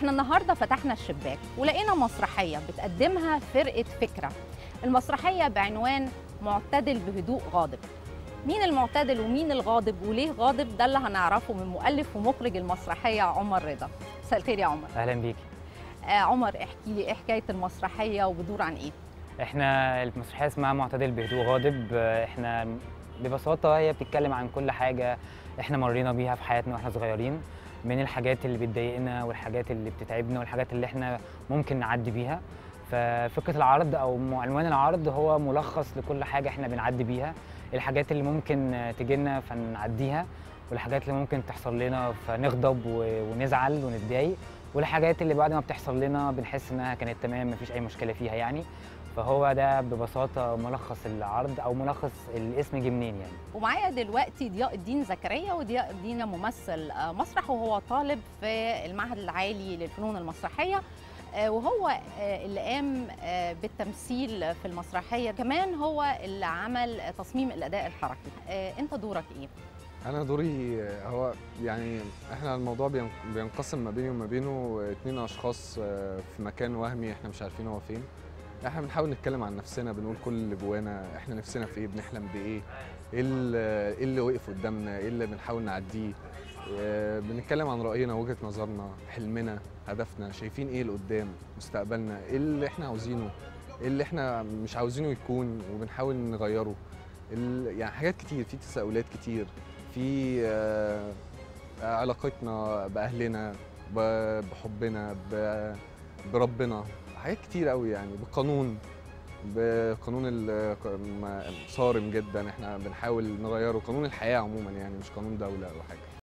احنا النهارده فتحنا الشباك ولقينا مسرحيه بتقدمها فرقه فكره المسرحيه بعنوان معتدل بهدوء غاضب مين المعتدل ومين الغاضب وليه غاضب ده اللي هنعرفه من مؤلف ومخرج المسرحيه عمر رضا مساء الخير يا عمر اهلا بيكي آه عمر احكي لي ايه حكايه المسرحيه وبدور عن ايه احنا المسرحيه اسمها معتدل بهدوء غاضب آه، احنا ببساطه هي بتتكلم عن كل حاجه احنا مرينا بيها في حياتنا واحنا صغيرين من الحاجات اللي بتضايقنا والحاجات اللي بتتعبنا والحاجات اللي احنا ممكن نعدي بيها ففكره العرض او عنوان العرض هو ملخص لكل حاجه احنا بنعدي بيها الحاجات اللي ممكن تجينا فنعديها والحاجات اللي ممكن تحصل لنا فنغضب و- ونزعل ونتضايق والحاجات اللي بعد ما بتحصل لنا بنحس انها كانت تمام مفيش اي مشكله فيها يعني فهو ده ببساطه ملخص العرض او ملخص الاسم جه منين يعني ومعايا دلوقتي ضياء الدين زكريا وضياء الدين ممثل آه، مسرح وهو طالب في المعهد العالي للفنون المسرحيه آه، وهو آه، اللي قام آه، بالتمثيل في المسرحيه كمان هو اللي عمل تصميم الاداء الحركي آه، انت دورك ايه انا دوري هو يعني احنا الموضوع بين- بينقسم ما بيني وما بينه اتنين اشخاص آه، في مكان وهمي احنا مش عارفين هو فين احنا بنحاول نتكلم عن نفسنا بنقول كل اللي جوانا احنا نفسنا في ايه بنحلم بايه ايه اللي إيه اللي وقف قدامنا ايه اللي بنحاول نعديه آه، بنتكلم عن راينا وجهه نظرنا حلمنا هدفنا شايفين ايه لقدام مستقبلنا ايه اللي احنا عاوزينه ايه اللي احنا مش عاوزينه يكون وبنحاول نغيره ال- يعني حاجات كتير في تساؤلات كتير في آه، علاقتنا باهلنا ب- بحبنا ب- بربنا حاجات كتير قوي يعني بالقانون بقانون ال- م- صارم جدا احنا بنحاول نغيره قانون الحياه عموما يعني مش قانون دوله او حاجه